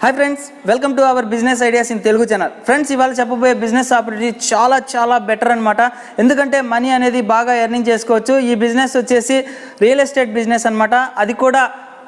Hi friends welcome to our business ideas in Telugu channel friends ఇవాళ చెప్పబోయే business opportunity చాలా చాలా బెటర్ అనమాట ఎందుకంటే మనీ అనేది బాగా ఎర్నింగ్ చేసుకోవచ్చు ఈ బిజినెస్ వచ్చేసి రియల్ ఎస్టేట్ బిజినెస్ అనమాట అది కూడా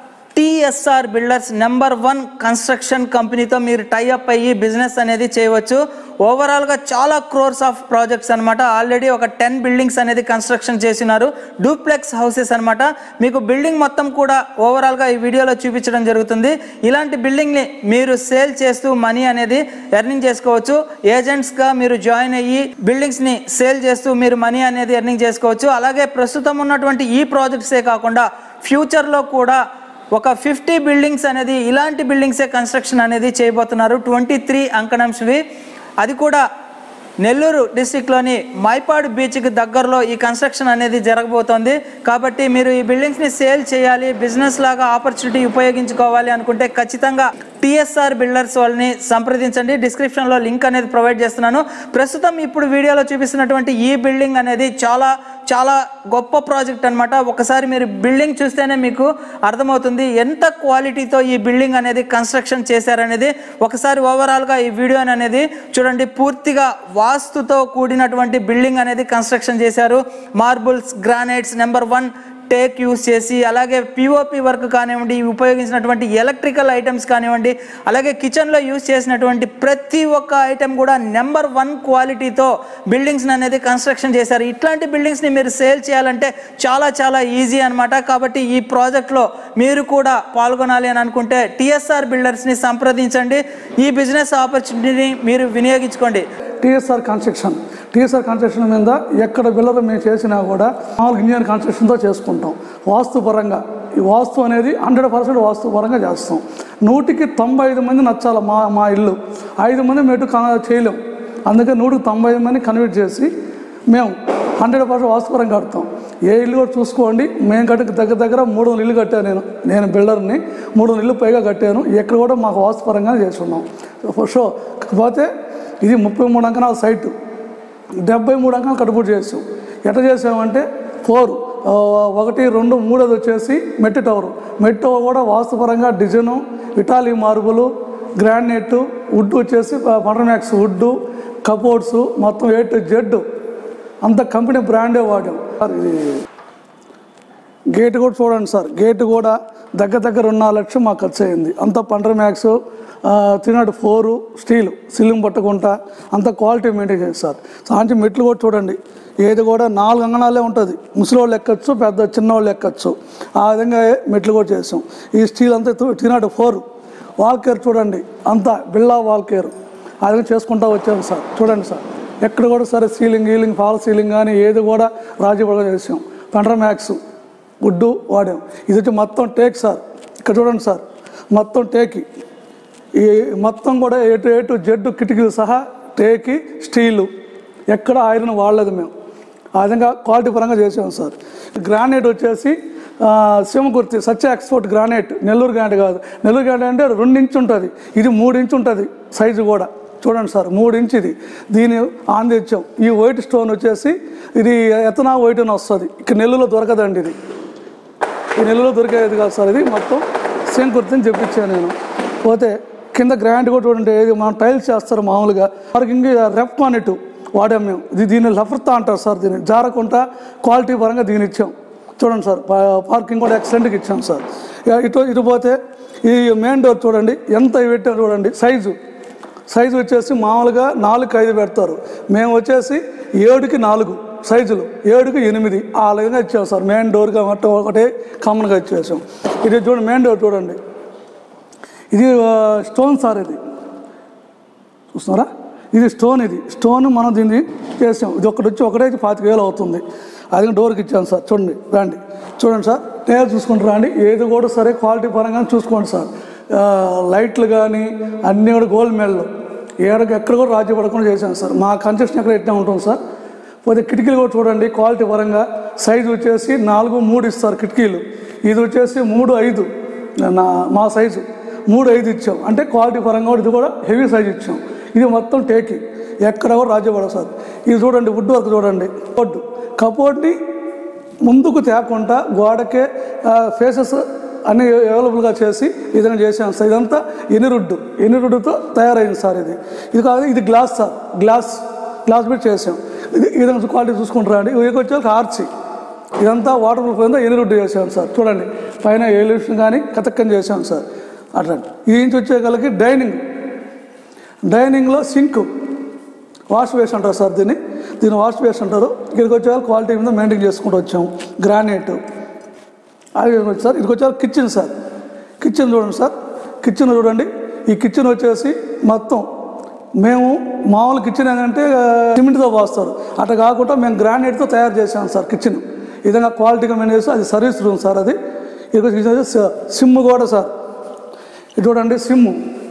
TSR builders number one construction కంపెనీతో మీరు టైఅప్ అయ్యి బిజినెస్ అనేది చేయవచ్చు ఓవరాల్గా చాలా క్రోర్స్ ఆఫ్ ప్రాజెక్ట్స్ అనమాట ఆల్రెడీ ఒక టెన్ బిల్డింగ్స్ అనేది కన్స్ట్రక్షన్ చేసినారు డూప్లెక్స్ హౌసెస్ అనమాట మీకు బిల్డింగ్ మొత్తం కూడా ఓవరాల్గా ఈ వీడియోలో చూపించడం జరుగుతుంది ఇలాంటి బిల్డింగ్ని మీరు సేల్ చేస్తూ మనీ అనేది ఎర్నింగ్ చేసుకోవచ్చు ఏజెంట్స్గా మీరు జాయిన్ అయ్యి బిల్డింగ్స్ని సేల్ చేస్తూ మీరు మనీ అనేది ఎర్నింగ్ చేసుకోవచ్చు అలాగే ప్రస్తుతం ఉన్నటువంటి ఈ ప్రాజెక్ట్సే కాకుండా ఫ్యూచర్లో కూడా ఒక ఫిఫ్టీ బిల్డింగ్స్ అనేది ఇలాంటి బిల్డింగ్సే కన్స్ట్రక్షన్ అనేది చేయబోతున్నారు ట్వంటీ త్రీ అంకణంస్వి అది కూడా నెల్లూరు డిస్టిక్లోని మైపాడు బీచ్కి దగ్గరలో ఈ కన్స్ట్రక్షన్ అనేది జరగబోతోంది కాబట్టి మీరు ఈ బిల్డింగ్స్ని సేల్ చేయాలి బిజినెస్ లాగా ఆపర్చునిటీ ఉపయోగించుకోవాలి అనుకుంటే ఖచ్చితంగా టీఎస్ఆర్ బిల్డర్స్ వాళ్ళని సంప్రదించండి డిస్క్రిప్షన్లో లింక్ అనేది ప్రొవైడ్ చేస్తున్నాను ప్రస్తుతం ఇప్పుడు వీడియోలో చూపిస్తున్నటువంటి ఈ బిల్డింగ్ అనేది చాలా చాలా గొప్ప ప్రాజెక్ట్ అనమాట ఒకసారి మీరు బిల్డింగ్ చూస్తేనే మీకు అర్థమవుతుంది ఎంత క్వాలిటీతో ఈ బిల్డింగ్ అనేది కన్స్ట్రక్షన్ చేశారనేది ఒకసారి ఓవరాల్గా ఈ వీడియో అనేది చూడండి పూర్తిగా వాస్తుతో కూడినటువంటి బిల్డింగ్ అనేది కన్స్ట్రక్షన్ చేశారు marbles granites number one teak use చేసి అలాగే పిఓపి వర్క్ కానివ్వండి ఉపయోగించినటువంటి ఎలక్ట్రికల్ ఐటమ్స్ కానివ్వండి అలాగే కిచెన్లో యూస్ చేసినటువంటి ప్రతి ఒక్క ఐటెం కూడా నెంబర్ వన్ క్వాలిటీతో బిల్డింగ్స్ అనేది కన్స్ట్రక్షన్ చేశారు ఇట్లాంటి బిల్డింగ్స్ని మీరు సేల్ చేయాలంటే చాలా చాలా ఈజీ అనమాట కాబట్టి ఈ ప్రాజెక్ట్లో మీరు కూడా పాల్గొనాలి అని అనుకుంటే టిఎస్ఆర్ బిల్డర్స్ని సంప్రదించండి ఈ బిజినెస్ ఆపర్చునిటీని మీరు వినియోగించుకోండి టీఎస్ఆర్ కన్స్ట్రక్షన్ టీఎస్ఆర్ కన్స్ట్రక్షన్ మీద ఎక్కడ బిల్లర్ మేము చేసినా కూడా మామూలు ఇండియన్ కన్స్ట్రక్షన్తో చేసుకుంటాం వాస్తు పరంగా ఈ వాస్తు అనేది హండ్రెడ్ పర్సెంట్ వాస్తు పరంగా చేస్తాం నూటికి తొంభై ఐదు మంది నచ్చాలి మా మా ఇల్లు ఐదు మంది మెటు క- చేయలేం అందుకే నూటికి తొంభై ఐదు మంది కన్వర్ట్ చేసి మేము హండ్రెడ్ పర్సెంట్ వాస్తుపరంగా కడతాం ఏ ఇల్లు కూడా చూసుకోండి మేము కట్టి దగ్గర దగ్గర మూడు వందల ఇల్లు కట్టాను నేను నేను బిల్డర్ని మూడు వందల ఇల్లు పైగా కట్టాను ఎక్కడ కూడా మాకు వాస్తుపరంగానే చేస్తున్నాం షో కాకపోతే ఇది ముప్పై మూడు అంకణాల సైటు డెబ్బై మూడు అంకణాలు కట్టుబడి చేసాం ఎట్లా చేసామంటే ఫోర్ ఆ, ఒకటి రెండు మూడోది వచ్చేసి మెట్టి టవర్ మెట్టి టవర్ కూడా వాస్తుపరంగా design Italy marble granite wood వచ్చేసి మ్యాక్స్ వుడ్ కపోర్డ్స్ మొత్తం ఏ టు జెడ్ అంత కంపెనీ బ్రాండే వాడాం ఇది గేట్ కూడా చూడండి సార్ గేట్ కూడా దగ్గర దగ్గర రెండు నాలుగు లక్షలు మాకు ఖర్చు అయింది అంత పండ్ర max three nought four steel ceiling పట్టకుండా అంత క్వాలిటీ మెయింటైన్ చేసి సార్ సాంచి మెట్లు కూడా చూడండి ఏది కూడా నాలుగు అంగనాలే ఉంటుంది ముసలి వాళ్ళు ఎక్కచ్చు పెద్ద చిన్నవాళ్ళు ఎక్కచ్చు ఆ విధంగా మెట్లు కూడా చేసాం ఈ స్టీల్ అంతా three nought four wall care చూడండి అంతా బిల్లా వాల్ కేర్ ఆ విధంగా చేసుకుంటూ వచ్చాము సార్ చూడండి సార్ ఎక్కడ కూడా సరే సీలింగ్ గీలింగ్ ఫాల్ సీలింగ్ కానీ ఏది కూడా రాజీపడగా చేసాం పండ్ర మ్యాక్స్ గుడ్డు వాడాం ఇది వచ్చి మొత్తం టేక్ సార్ ఇక్కడ చూడండి సార్ మొత్తం టేకి ఈ మొత్తం కూడా A to A to Z కిటికీలు సహా టేకి స్టీలు ఎక్కడ ఐరన్ వాడలేదు మేము ఆ విధంగా క్వాలిటీ పరంగా చేసాం సార్ గ్రానైట్ వచ్చేసి ఆ, Simhakurthi Satya export granite Nellore granite కాదు నెల్లూరు గ్రానైట్ అంటే రెండు ఇంచు ఉంటుంది ఇది మూడు ఇంచు ఉంటుంది సైజు కూడా చూడండి సార్ మూడు ఇంచ్ ఇది దీని ఆన్ తెచ్చాం ఈ వైట్ స్టోన్ వచ్చేసి ఇది ఎతనా వైట్ అని వస్తుంది ఇక్కడ నెల్లూరులో దొరకదండి ఇది ఈ నెలలో దొరికేది కాదు సార్ ఇది మొత్తం సేమ్ కుర్తిని చెప్పించాను నేను పోతే కింద గ్రాండ్ కూడా చూడండి ఏది మనం టైల్స్ చేస్తారు మామూలుగా పార్కింగ్ రెప్ కానిట్ వాడాం మేము ఇది దీన్ని లఫర్తా అంటారు సార్ దీన్ని జారకుండా క్వాలిటీ పరంగా దీని ఇచ్చాం చూడండి సార్ పా- పార్కింగ్ కూడా ఎక్సలెంట్గా ఇచ్చాం సార్ ఇక ఇటు ఇటు పోతే ఈ మెయిన్ డోర్ చూడండి ఎంత పెట్టారు చూడండి సైజు సైజు వచ్చేసి మామూలుగా నాలుగు ఐదు పెడతారు మేము వచ్చేసి ఏడుకి నాలుగు సైజులు ఏడుకి ఎనిమిది ఆ విధంగా ఇచ్చాం సార్ మెయిన్ డోర్గా మొత్తం ఒకటే కామన్గా ఇచ్చేసాం ఇది చూడండి మెయిన్ డోర్ చూడండి ఇది ఆ, స్టోన్ సార్ ఇది చూస్తున్నారా ఇది స్టోన్ ఇది స్టోన్ మనం దీన్ని చేసాం ఇది ఒకటి వచ్చి ఒకటే పాతిక వేలు అవుతుంది అది డోర్కి ఇచ్చాను సార్ చూడండి రండి చూడండి సార్ నేను చూసుకుంటూ రండి ఏది కూడా సరే క్వాలిటీ పరంగా చూసుకోండి సార్ ఆ, లైట్లు కానీ అన్నీ కూడా గోల్డ్ మెడల్ ఏడకి ఎక్కడ కూడా రాజీ పడకుండా చేశాను సార్ మా కన్స్ట్రక్షన్ ఎక్కడ ఎట్లా ఉంటుంది సార్ పోతే కిటికీలు కూడా చూడండి క్వాలిటీ పరంగా సైజు వచ్చేసి నాలుగు మూడు ఇస్తారు కిటికీలు ఇది వచ్చేసి మూడు ఐదు నా మా సైజు మూడు ఐదు ఇచ్చాం అంటే క్వాలిటీ పరంగా కూడా ఇది కూడా హెవీ సైజ్ ఇచ్చాం ఇది మొత్తం టేకి ఎక్కడ కూడా రాజ్యపడదు సార్ ఇది చూడండి వుడ్ వర్క్ చూడండి వుడ్ కపోడ్ని ముందుకు తేకుండా గోడకే ఫేసెస్ అన్ని అవైలబుల్గా చేసి ఈ విధంగా చేసాం సార్ ఇదంతా ఎనిరుడ్డు ఎనిరుడ్డుతో తయారైంది సార్ ఇది ఇది కాదు ఇది గ్లాస్ సార్ గ్లాస్ గ్లాస్ పెట్టి చేసాం ఇది ఈ విధంగా క్వాలిటీ చూసుకుంటారా అండి ఇది వచ్చేసి ఆర్చి ఇదంతా వాటర్ ప్రూఫ్ అంతా ఎనిరుడ్డు చేసాం సార్ చూడండి పైన ఎలివేషన్ కానీ కథక్కని చేసాం సార్ అట్లా ఇది నుంచి వచ్చేకలకి డైనింగ్ డైనింగ్లో సింక్ వాష్ బేస్ అంటారు సార్ దీన్ని దీన్ని వాష్ బేస్ అంటారు ఇక్కడికి వచ్చే క్వాలిటీ మీద మెయింటైన్ చేసుకుంటూ వచ్చాం గ్రానైట్ అది వచ్చి సార్ ఇదికి వచ్చే కిచెన్ సార్ కిచెన్ చూడండి సార్ కిచెన్ చూడండి ఈ కిచెన్ వచ్చేసి మొత్తం మేము మామూలు కిచెన్ ఏంటంటే ఆ, సిమెంట్తో పోస్తారు అట్లా కాకుండా మేము గ్రానైట్తో తయారు చేసాం సార్ కిచెన్ ఈ విధంగా క్వాలిటీగా మేము చేస్తాం అది సర్వీస్ రూమ్ సార్ అది ఇదిగో కిచెన్ వచ్చేసి సిమ్ కూడా సార్ ఇది చూడండి సిమ్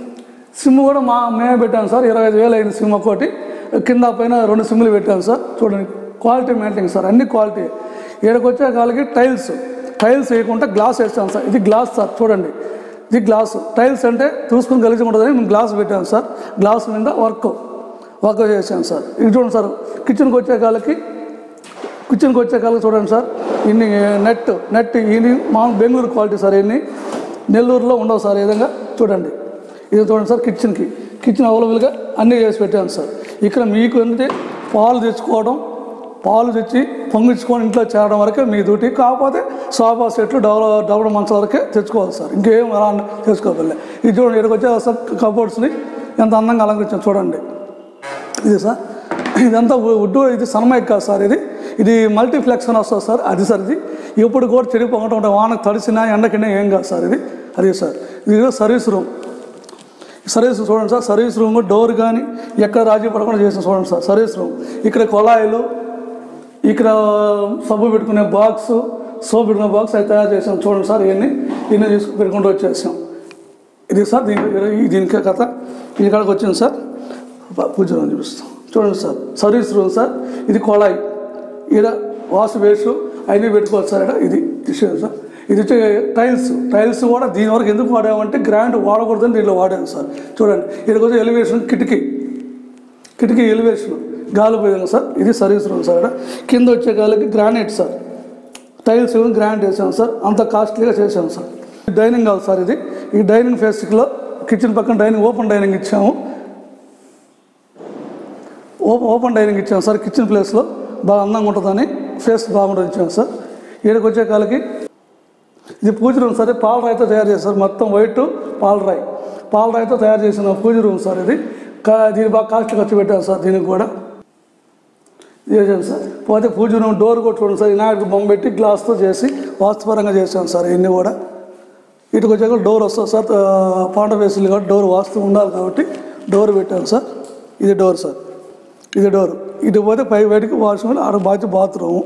సిమ్ కూడా మా మేమే పెట్టాం సార్ ఇరవై ఐదు వేలు అయింది సిమ్ ఒక్కోటి కింద పైన రెండు సిమ్లు పెట్టాం సార్ చూడండి క్వాలిటీ మెయింటైన్ సార్ అన్ని క్వాలిటీ ఇక్కడికి వచ్చే కాలకి టైల్స్ టైల్స్ వేయకుండా గ్లాస్ వేస్తాం సార్ ఇది గ్లాస్ సార్ చూడండి ఇది గ్లాస్ టైల్స్ అంటే చూసుకుని కలిసి ఉంటుందని మేము గ్లాస్ పెట్టాం సార్ గ్లాస్ మీద వర్క్ వర్క్ చేసాం సార్ ఇది చూడండి సార్ కిచెన్కి వచ్చే కాలకి కిచెన్కి వచ్చే కాలకి చూడండి సార్ ఇన్ని నెట్ నెట్ ఇన్ని మా బెంగళూరు క్వాలిటీ సార్ ఇన్ని నెల్లూరులో ఉండవు సార్ ఈ విధంగా చూడండి ఇది చూడండి సార్ కిచెన్కి కిచెన్ అవైలబుల్గా అన్నీ చేసి పెట్టాను సార్ ఇక్కడ మీకు ఏంటంటే పాలు తెచ్చుకోవడం పాలు తెచ్చి పొంగించుకొని ఇంట్లో చేరడం వరకే మీ డ్యూటీ కాకపోతే సోఫా సెట్లు డబల్ డబల్ మంచాల వరకే తెచ్చుకోవాలి సార్ ఇంకేం అలా తెచ్చుకోవాలి ఇది చూడండి ఇక్కడికి వచ్చే సార్ కబోర్డ్స్ని ఎంత అందంగా అలంకరించాం చూడండి ఇది సార్ ఇదంతా వుడ్ ఇది సన్మైక్ కాదు సార్ ఇది ఇది మల్టీప్లెక్స్ అని వస్తుంది సార్ అది సార్ ఇది ఎప్పుడు కూడా చెడిపోకుండా ఉంటాయి వానకు తడిసినా ఎండకినా ఏం కాదు సార్ ఇది అది సార్ ఇది సర్వీస్ రూమ్ సర్వీస్ చూడండి సార్ సర్వీస్ రూమ్ డోర్ కానీ ఎక్కడ రాజీ పడకుండా చేసిన చూడండి సార్ సర్వీస్ రూమ్ ఇక్కడ కొళాయిలు ఇక్కడ సబ్బు పెట్టుకునే బాక్స్ సోప్ పెట్టుకునే బాక్స్ అవి తయారు చేసాం చూడండి సార్ ఇవన్నీ ఇవన్నీ తీసుకుని పెట్టుకుంటూ వచ్చేసాం ఇది సార్ దీని ఈ దీనికి కథ ఈ కాడికి వచ్చింది సార్ ప- పూజ రూమ్ చూపిస్తాం చూడండి సార్ సర్వీస్ రూమ్ సార్ ఇది కొళాయి ఈడ వాష్ బేసు అవన్నీ పెట్టుకోవచ్చు సార్ ఈడ ఇది విషయం సార్ ఇది వచ్చి టైల్స్ టైల్స్ కూడా దీని వరకు ఎందుకు వాడామంటే గ్రాండ్ వాడకూడదని దీంట్లో వాడాము సార్ చూడండి ఇక్కడికి వచ్చి ఎలివేషన్ కిటికీ కిటికీ ఎలివేషన్ గాలి పోయింది సార్ ఇది సర్వీస్ రూమ్ సార్ ఈడ. కింద వచ్చే గాలికి గ్రానైట్ సార్ టైల్స్ ఏమో గ్రాండ్ వేసాం సార్ అంత కాస్ట్లీగా చేసాం సార్ డైనింగ్ హాల్ సార్ ఇది ఈ డైనింగ్ ఫేస్లో కిచెన్ పక్కన డైనింగ్ ఓపెన్ డైనింగ్ ఇచ్చాము ఓపెన్ ఓపెన్ డైనింగ్ ఇచ్చాము సార్ కిచెన్ ప్లేస్లో బాగా అందంగా ఉంటుందని ఫేస్ బాగుంటుంది ఇచ్చాము సార్ ఈడకి వచ్చే కాలకి ఇది పూజ రూమ్ సార్ ఇది పాల రాయితో తయారు చేశారు మొత్తం వైట్ పాల రాయి పాల రాయితో తయారు చేసిన పూజ రూమ్ సార్ ఇది కా- దీనికి బాగా కాస్ట్ ఖర్చు పెట్టాను సార్ దీనికి కూడా చేశాను సార్ పోతే పూజ రూమ్ డోర్ కూడా చూడండి సార్ వినాయకుడు బొమ్మ పెట్టి గ్లాస్తో చేసి వాస్తుపరంగా చేశాను సార్ ఇవన్నీ కూడా ఇటుకు వచ్చాక డోర్ వస్తుంది సార్ ఆ, పాండ వేసులు కాబట్టి డోర్ వాస్తు ఉండాలి కాబట్టి డోర్ పెట్టాను సార్ ఇది డోర్ సార్ ఇది డోర్ ఇటు పోతే పై బయటికి వాష్రూమ్ ఆడ బాధ్యత బాత్రూమ్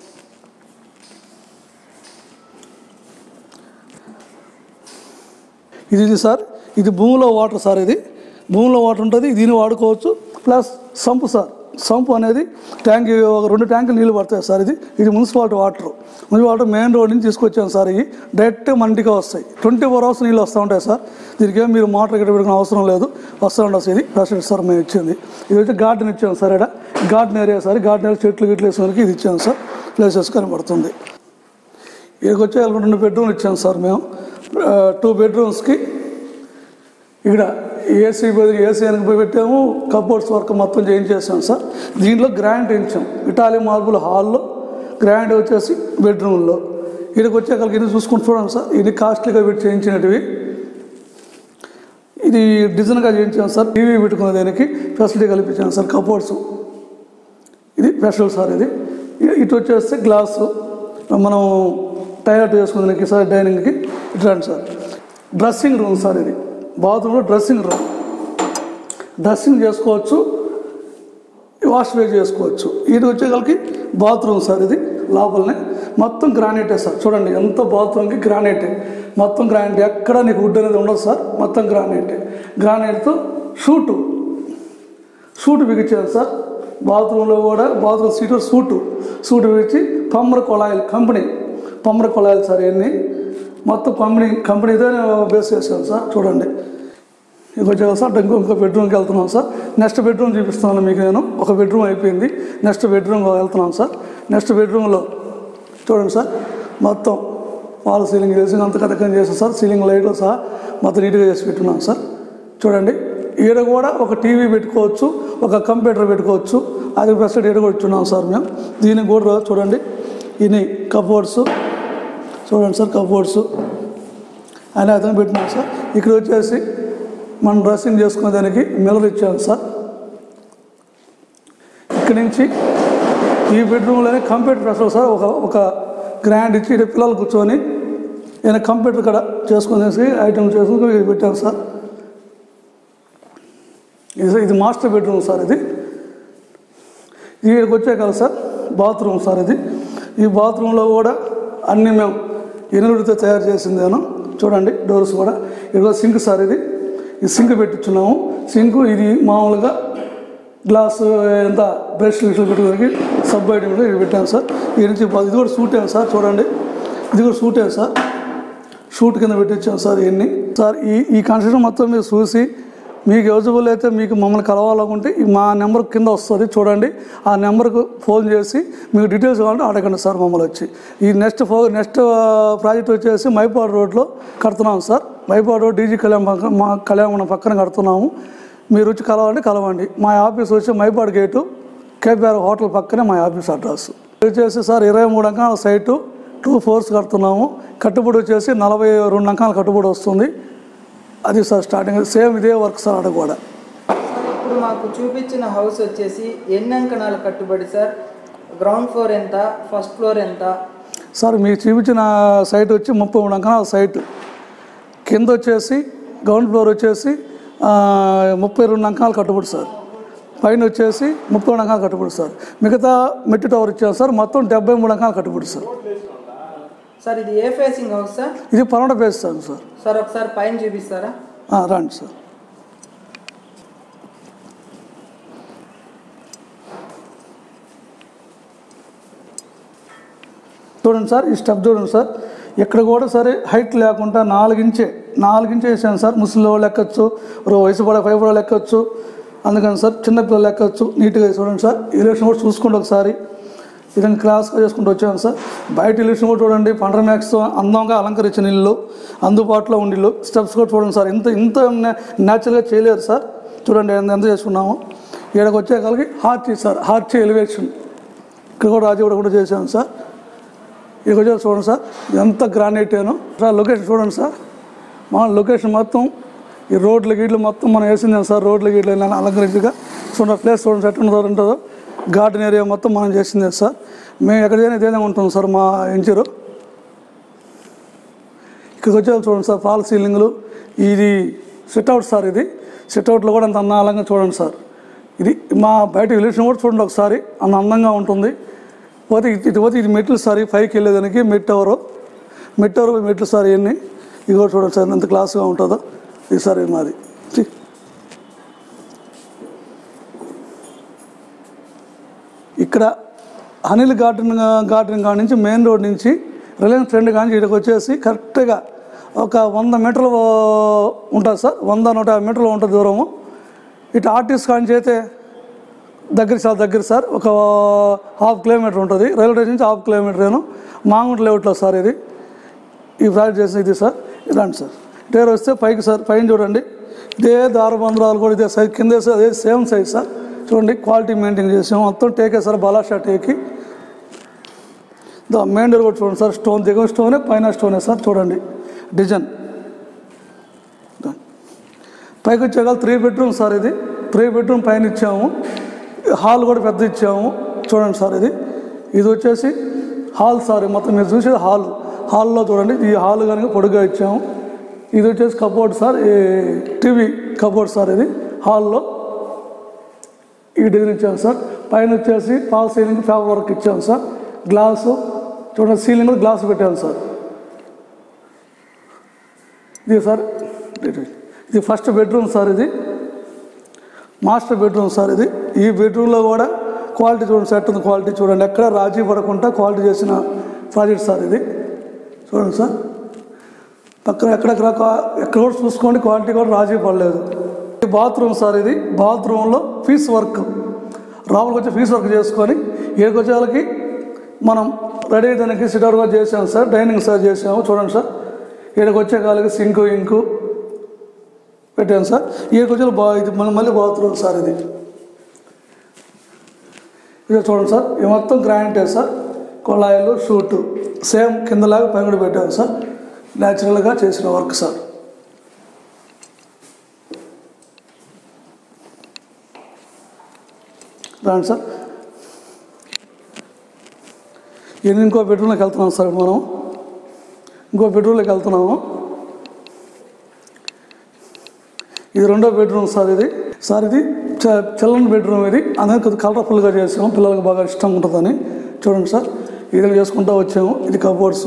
ఇది ఇది సార్ ఇది భూమిలో వాటర్ సార్ ఇది భూమిలో వాటర్ ఉంటుంది దీన్ని వాడుకోవచ్చు ప్లస్ సంపు సార్ సంపు అనేది ట్యాంక్ ఒక రెండు ట్యాంకులు నీళ్ళు పడతాయి సార్ ఇది ఇది municipality water municipality water main road నుంచి తీసుకొచ్చాను సార్ ఇవి డైరెక్ట్ మంటిగా వస్తాయి ట్వంటీ ఫోర్ అవర్స్ నీళ్ళు వస్తూ ఉంటాయి సార్ దీనికి ఏం మీరు మోటార్ ఇక్కడ పెట్టుకునే అవసరం లేదు వస్తూ ఉండదు సార్ ఇది ఫెసిలిటీ సార్ మేము ఇచ్చింది ఇది వచ్చి గార్డెన్ ఇచ్చాము సార్ ఇక్కడ garden area sir garden area చెట్లు గిట్లు వేసేసరికి ఇది ఇచ్చాము సార్ ప్లేసెస్ కనబడుతుంది ఇక్కడికి వచ్చే రెండు బెడ్రూమ్లు ఇచ్చాం సార్ మేము టూ బెడ్రూమ్స్కి ఇక్కడ ఏసీ బదులు ఏసీ వెనక పోయి పెట్టాము కబోర్డ్స్ వర్క్ మొత్తం చేయించేసాం సార్ దీంట్లో గ్రాండ్ ఇచ్చాం ఇటాలీ మార్బుల్ హాల్లో గ్రాండ్ వచ్చేసి బెడ్రూమ్లో ఇక్కడికి వచ్చే కలిగి ఇది చూసుకుని చూడండి సార్ ఇది కాస్ట్లీగా పెట్టి చేయించినటివి ఇది డిజైన్గా చేయించాం సార్ టీవీ పెట్టుకునే దానికి ఫెసిలిటీ కల్పించాం సార్ కబోర్డ్స్ ఇది స్పెషల్ సార్ ఇది ఇ- ఇటు వచ్చేస్తే గ్లాసు మనం టైలెట్ వేసుకునేకి సార్ డైనింగ్కి ఇట్లాంటి సార్ డ్రెస్సింగ్ రూమ్ సార్ ఇది బాత్రూంలో డ్రెస్సింగ్ రూమ్ డ్రెస్సింగ్ చేసుకోవచ్చు వాష్ బేస్ చేసుకోవచ్చు ఇది వచ్చేసరికి బాత్రూమ్ సార్ ఇది లోపలనే మొత్తం గ్రానైటే సార్ చూడండి ఎంత బాత్రూమ్కి గ్రానైటే మొత్తం గ్రానైట్ ఎక్కడ నీకు వుడ్ అనేది ఉండదు సార్ మొత్తం గ్రానైటే గ్రానైట్తో షూటు సూటు బిగించాను సార్ బాత్రూంలో కూడా బాత్రూమ్ సీటు సూటు సూటు బిగించి పమ్మర కొళాయిలు కంపెనీ పమ్మర కొళాయిలు సార్ ఇవన్నీ మొత్తం కంపెనీ కంపెనీతో బేస్ చేశాను సార్ చూడండి ఇక వచ్చాక సార్ ఇంకో ఇంకో బెడ్రూమ్కి వెళ్తున్నాం సార్ నెక్స్ట్ బెడ్రూమ్ చూపిస్తున్నాను మీకు నేను ఒక బెడ్రూమ్ అయిపోయింది నెక్స్ట్ బెడ్రూమ్ వెళ్తున్నాం సార్ నెక్స్ట్ బెడ్రూమ్లో చూడండి సార్ మొత్తం ఫాల్ సీలింగ్ వేసి అంత కథకం చేసాం సార్ సీలింగ్ లైట్లు సహా మొత్తం నీట్గా చేసి పెట్టున్నాం సార్ చూడండి ఈడ కూడా ఒక టీవీ పెట్టుకోవచ్చు ఒక కంప్యూటర్ పెట్టుకోవచ్చు అది ఫెసిలిటీ ఈడ కూడా ఇచ్చున్నాం సార్ మేము దీనికి కూడా చూడండి ఇన్ని కబోర్డ్స్ చూడండి సార్ కబోర్డ్స్ అని అతను పెట్టినాం సార్ ఇక్కడ వచ్చేసి మనం డ్రెస్సింగ్ చేసుకునే దానికి మిల్లర్ ఇచ్చాం సార్ ఇక్కడి నుంచి ఈ బెడ్రూమ్లోనే కంప్యూటర్ ప్రెస్ సార్ ఒక ఒక గ్రాండ్ ఇచ్చి ఇక్కడ పిల్లలు కూర్చొని నేను కంప్యూటర్ కూడా చేసుకునేసి ఐటమ్ చేసుకుని ఇది పెట్టాను సార్ ఇది ఇది మాస్టర్ బెడ్రూమ్ సార్ ఇది ఇక్కడికి వచ్చే కదా సార్ బాత్రూమ్ సార్ ఇది ఈ బాత్రూంలో కూడా అన్నీ మేము ఎనుగుడితో తయారు చేసిందేను చూడండి డోర్స్ కూడా ఇక్కడ సింక్ సార్ ఇది ఈ సింక్ పెట్టించున్నాము సింక్ ఇది మామూలుగా గ్లాస్ ఎంత బ్రష్ గిష్లు పెట్టుకోవడానికి సబ్ ఐటమ్ కూడా ఇది పెట్టాను సార్ ఈ నుంచి బా- ఇది కూడా సూట్ సార్ చూడండి ఇది కూడా సూటే సార్ షూట్ కింద పెట్టించాం సార్ ఇవన్నీ సార్ ఈ ఈ కన్స్ట్రక్షన్ మొత్తం మీరు చూసి మీకు ఎలిజిబుల్ అయితే మీకు మమ్మల్ని కలవాలనుకుంటే ఈ మా నెంబర్ కింద వస్తుంది చూడండి ఆ నెంబర్కు ఫోన్ చేసి మీకు డీటెయిల్స్ కావాలంటే అడగండి సార్ మమ్మల్ని వచ్చి ఈ నెక్స్ట్ ఫో నెక్స్ట్ ప్రాజెక్ట్ వచ్చేసి మైపాడు రోడ్లో కడుతున్నాం sir Mypadu road DG Kalyan పక్కన మా కళ్యాణం పక్కన కడుతున్నాము మీరు వచ్చి కలవాలంటే కలవండి మా ఆఫీస్ వచ్చి మైపాడు గేటు కేపీఆర్ హోటల్ పక్కనే మా ఆఫీస్ అడ్రస్ వచ్చేసి సార్ ఇరవై మూడు అంకాల సైటు టూ ఫోర్స్ కడుతున్నాము కట్టుబడి వచ్చేసి నలభై రెండు అంకాల కట్టుబడి వస్తుంది అది సార్ స్టార్టింగ్ సేమ్ ఇదే వర్క్ సార్ అక్కడ కూడా సార్ ఇప్పుడు మాకు చూపించిన హౌస్ వచ్చేసి ఎన్ని అంకణాలు కట్టుబడి సార్ గ్రౌండ్ ఫ్లోర్ ఎంత ఫస్ట్ ఫ్లోర్ ఎంత సార్ మీకు చూపించిన సైట్ వచ్చి ముప్పై మూడు అంకణాల సైట్ కింద వచ్చేసి గ్రౌండ్ ఫ్లోర్ వచ్చేసి ఆ, ముప్పై రెండు అంకాలు కట్టుబడి సార్ పైన వచ్చేసి ముప్పై రెండు అంకాలు కట్టుబడి సార్ మిగతా మెట్టు టవర్ ఇచ్చాం సార్ మొత్తం డెబ్బై మూడు అంకాలు కట్టుబడి సార్ సార్ ఇది ఏ ఫేసింగ్ హౌస్ సార్ ఇది పన్నెండు పేజ్ సార్ సార్ సార్ ఒకసారి పైన చూపిస్తారా ఆ, రండి సార్ చూడండి సార్ ఈ స్టెప్ చూడండి సార్ ఇక్కడ కూడా సరే హైట్ లేకుండా నాలుగించే నాలుగించే వేసాను సార్ ముసలి వాళ్ళు ఎక్కొచ్చు రో వయసు పడే పై కూడా ఎక్కొచ్చు అందుకని సార్ చిన్నపిల్లలు ఎక్కొచ్చు నీట్గా చూడండి సార్ ఎలివేషన్ కూడా చూసుకోండి ఒకసారి ఇదని క్లాస్గా చేసుకుంటూ వచ్చాను సార్ బయట ఎలివేషన్ కూడా చూడండి పండ్ర మ్యాక్స్ అందంగా అలంకరించిన ఇల్లు అందుబాటులో ఉండి ఇల్లు స్టెప్స్ కూడా చూడండి సార్ ఇంత ఇంత న్యాచురల్గా చేయలేరు సార్ చూడండి ఎంత ఎంత చేసుకున్నాము ఇక్కడికి వచ్చే కలిగి హార్చి సార్ హార్చి ఎలివేషన్ ఇక్కడ కూడా రాజీగూడ కూడా చేశాను సార్ ఇక వచ్చి చూడండి సార్ ఎంత గ్రానైట్ ఏను సార్ లొకేషన్ చూడండి సార్ మా లొకేషన్ మొత్తం ఈ రోడ్ల గీట్లు మొత్తం మనం వేసింది సార్ రోడ్ల గీట్లు ఇలా అలంకరించగా చూడండి ప్లేస్ చూడండి సార్ ఎట్లా ఉంటుందో ఉంటుందో గార్డెన్ ఏరియా మొత్తం మనం చేసిందే సార్ మేము ఎక్కడైనా ఇదేనా ఉంటాం సార్ మా ఎంచరు ఇక్కడికి వచ్చే చూడండి సార్ ఫాల్ సీలింగ్లు ఇది సిట్అవుట్ సార్ ఇది సిట్అవుట్లో కూడా అంత అందంగా చూడండి సార్ ఇది మా బయట ఎలివేషన్ కూడా చూడండి ఒకసారి అంత అందంగా ఉంటుంది పోతే ఇటు ఇటు పోతే ఇది మెట్లు సార్ ఈ పైకి వెళ్ళేదానికి మెట్ ఎవరు మెట్ ఎవరు మెట్లు సార్ ఇవన్నీ ఇది కూడా చూడండి సార్ ఎంత క్లాస్గా ఉంటుందో ఇది సార్ ఇది మాది చి. ఇక్కడ అనిల్ గార్డెన్ గార్డెన్ కాడ నుంచి మెయిన్ రోడ్ నుంచి రిలయన్స్ ఫ్రెండ్ కానీ ఇక్కడికి వచ్చేసి కరెక్ట్గా ఒక వంద మీటర్లు ఉంటుంది సార్ వంద నూట యాభై మీటర్లు ఉంటుంది దూరము ఇటు ఆర్టీస్ కాడి అయితే దగ్గర చాలా దగ్గర సార్ ఒక హాఫ్ కిలోమీటర్ ఉంటుంది రైల్వే స్టేషన్ నుంచి హాఫ్ కిలోమీటర్ నేను మాంగుంట లేఅవుట్లో సార్ ఇది ఈ ప్రాజెక్ట్ చేసిన ఇది సార్ ఇలాంటి సార్ డేర్ వస్తే పైకి సార్ పైన చూడండి ఇదే దారబంధ్రాలు కూడా ఇదే సైజ్ కింద సార్ అదే సేమ్ సైజ్ సార్ చూడండి క్వాలిటీ మెయింటైన్ చేసాం మొత్తం టేకే సార్ బలాషా టేకి దా మెయిన్ డోర్ కూడా చూడండి సార్ స్టోన్ దిగువ స్టోనే పైన స్టోనే సార్ చూడండి డిజైన్ దా. పైకి వచ్చాక త్రీ బెడ్రూమ్ సార్ ఇది త్రీ బెడ్రూమ్ పైన ఇచ్చాము హాల్ కూడా పెద్ద ఇచ్చాము చూడండి సార్ ఇది ఇది వచ్చేసి హాల్ సార్ మొత్తం మీరు చూసేది హాల్ హాల్లో చూడండి ఈ హాల్ కనుక పొడుగ్గా ఇచ్చాము ఇది వచ్చేసి కబోర్డ్ సార్ ఈ టీవీ కబోర్డ్ సార్ ఇది హాల్లో ఈ డిజైన్ ఇచ్చాము సార్ పైన వచ్చేసి పాల్ సీలింగ్ ఫ్యాబర్ వర్క్ ఇచ్చాము సార్ గ్లాసు చూడండి సీలింగ్ గ్లాస్ పెట్టాము సార్ ఇది సార్ ఇది ఫస్ట్ బెడ్రూమ్ సార్ ఇది మాస్టర్ బెడ్రూమ్ సార్ ఇది ఈ బెడ్రూమ్లో కూడా క్వాలిటీ చూడండి సెట్ ఉంది క్వాలిటీ చూడండి ఎక్కడ రాజీ పడకుండా క్వాలిటీ చేసిన ప్రాజెక్ట్ సార్ ఇది చూడండి సార్ పక్కన ఎక్కడెక్కడ క్వా- ఎక్కడ కూడా చూసుకోండి క్వాలిటీ కూడా రాజీ పడలేదు ఈ బాత్రూమ్ సార్ ఇది బాత్రూంలో ఫీస్ వర్క్ రావులకు వచ్చి ఫీస్ వర్క్ చేసుకొని ఏడుకి వచ్చే వాళ్ళకి మనం రెడీ దానికి సిటర్గా చేసాం సార్ డైనింగ్ సార్ చేసాము చూడండి సార్ ఇక్కడికి వచ్చే కాలకి సింకు ఇంకు పెట్టాను సార్ ఇక్కడికి వచ్చే బా ఇది మళ్ళీ మళ్ళీ బాత్రూమ్ సార్ ఇది ఇది చూడండి సార్ ఇది మొత్తం గ్రాంటే సార్ కొళాయిలు షూటు సేమ్ కిందలాగా పైన పెట్టాను సార్ న్యాచురల్గా చేసిన వర్క్ సార్ రాండి సార్ ఇది ఇంకో బెడ్రూమ్లోకి వెళ్తున్నాం సార్ మనం ఇంకో బెడ్రూమ్లోకి వెళ్తున్నాము ఇది రెండో బెడ్రూమ్ సార్ ఇది సార్ ఇది చ- చిల్డ్రన్ బెడ్రూమ్ ఇది అందుకని కొద్దిగా కలర్ఫుల్గా చేసాము పిల్లలకు బాగా ఇష్టం ఉంటుందని చూడండి సార్ ఇది చేసుకుంటూ వచ్చాము ఇది కబోర్డ్స్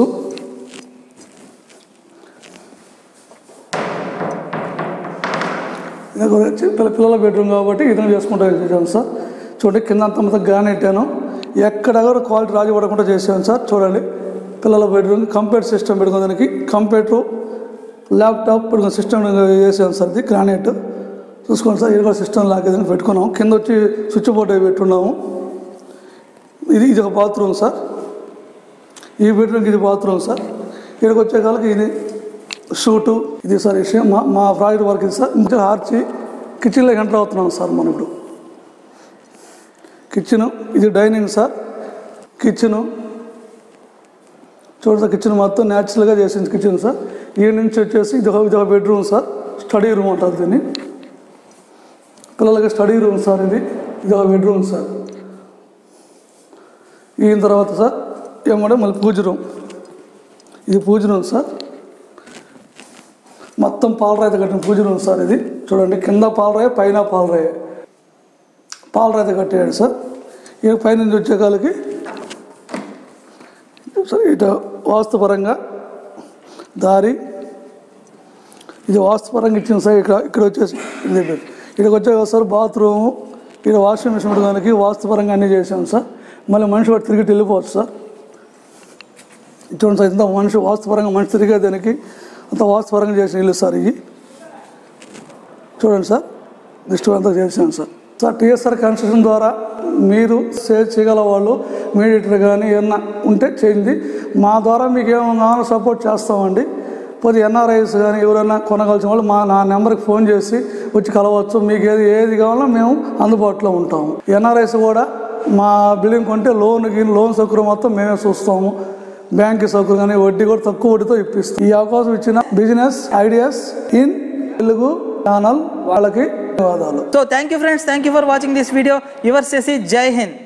ఇది ఒక చి- పిల్ల పిల్లల బెడ్రూమ్ కాబట్టి ఇది చేసుకుంటూ వచ్చాము సార్ చూడండి కింద అంతా మొత్తం గ్రానైటాను ఎక్కడ కూడా క్వాలిటీ రాజు పడకుండా చేసాను సార్ చూడండి పిల్లల బెడ్రూమ్ కంప్యూటర్ సిస్టమ్ పెట్టుకున్న దానికి కంప్యూటర్ ల్యాప్టాప్ పెట్టుకున్న సిస్టమ్ చేసాను సార్ ఇది గ్రానైట్ చూసుకోండి సార్ ఇది కూడా సిస్టమ్ లాగేదని పెట్టుకున్నాము కింద వచ్చి స్విచ్ బోర్డ్ అవి పెట్టున్నాము ఇది ఇది ఒక బాత్రూమ్ సార్ ఈ బెడ్రూమ్కి ఇది బాత్రూమ్ సార్ ఇక్కడికి వచ్చే కాలకి ఇది షూటు ఇది సార్ విషయం మా మా ప్రాజెక్ట్ వర్క్ ఇది సార్ ఇంకా ఆర్చి కిచెన్లోకి ఎంటర్ అవుతున్నాం సార్ మనం ఇప్పుడు కిచెన్ ఇది డైనింగ్ సార్ కిచెను చూడండి సార్ కిచెన్ మొత్తం న్యాచురల్గా చేసింది కిచెన్ సార్ ఈ నుంచి వచ్చేసి ఇది ఒక ఇది ఒక బెడ్రూమ్ సార్ స్టడీ రూమ్ అంటారు దీన్ని పిల్లలకి స్టడీ రూమ్ సార్ ఇది ఇది ఒక బెడ్రూమ్ సార్ ఈయన తర్వాత సార్ ఏమంటే మళ్ళీ పూజ రూమ్ ఇది పూజ రూమ్ సార్ మొత్తం పాలరాయితో కట్టిన పూజ రూమ్ సార్ ఇది చూడండి కింద పాలరాయి పైన పాలరాయి పాలరాయితో కట్టాడు సార్ ఈ పైనుంచి వచ్చే కాలకి సార్ ఇటు వాస్తుపరంగా దారి ఇది వాస్తుపరంగా ఇచ్చింది సార్ ఇక్కడ ఇక్కడ వచ్చేసి ఇది ఇక్కడికి వచ్చే కదా సార్ బాత్రూము ఇక్కడ వాషింగ్ మిషన్ ఉండడానికి వాస్తుపరంగా అన్నీ చేసాం సార్ మళ్ళీ మనిషి వాటి తిరిగి వెళ్ళిపోవచ్చు సార్ చూడండి సార్ ఇంత మనిషి వాస్తుపరంగా మనిషి తిరిగే దానికి అంత వాస్తుపరంగా చేసిన ఇల్లు సార్ ఇవి చూడండి సార్ దృష్టి అంతా చేశాను సార్ సార్ టీఎస్ఆర్ కన్స్ట్రక్షన్ ద్వారా మీరు సేవ్ చేయగల వాళ్ళు మీడియేటర్ కానీ ఏమన్నా ఉంటే చేయండి మా ద్వారా మీకు ఏమైనా కావాలో సపోర్ట్ చేస్తామండి పోతే ఎన్ఆర్ఐస్ కానీ ఎవరైనా కొనగలిసిన వాళ్ళు మా నా నెంబర్కి ఫోన్ చేసి వచ్చి కలవచ్చు మీకు ఏది ఏది కావాలో మేము అందుబాటులో ఉంటాము ఎన్ఆర్ఐస్ కూడా మా బిల్డింగ్ కొంటే లోన్ లోన్ సౌకర్యం మొత్తం మేమే చూస్తాము బ్యాంక్ సౌకర్యం కానీ వడ్డీ కూడా తక్కువ వడ్డీతో ఇప్పిస్తాం ఈ అవకాశం ఇచ్చిన business ideas in Telugu channel వాళ్ళకి ధన్యవాదాలు so thank you friends thank you for watching this video your చేసి జై హింద్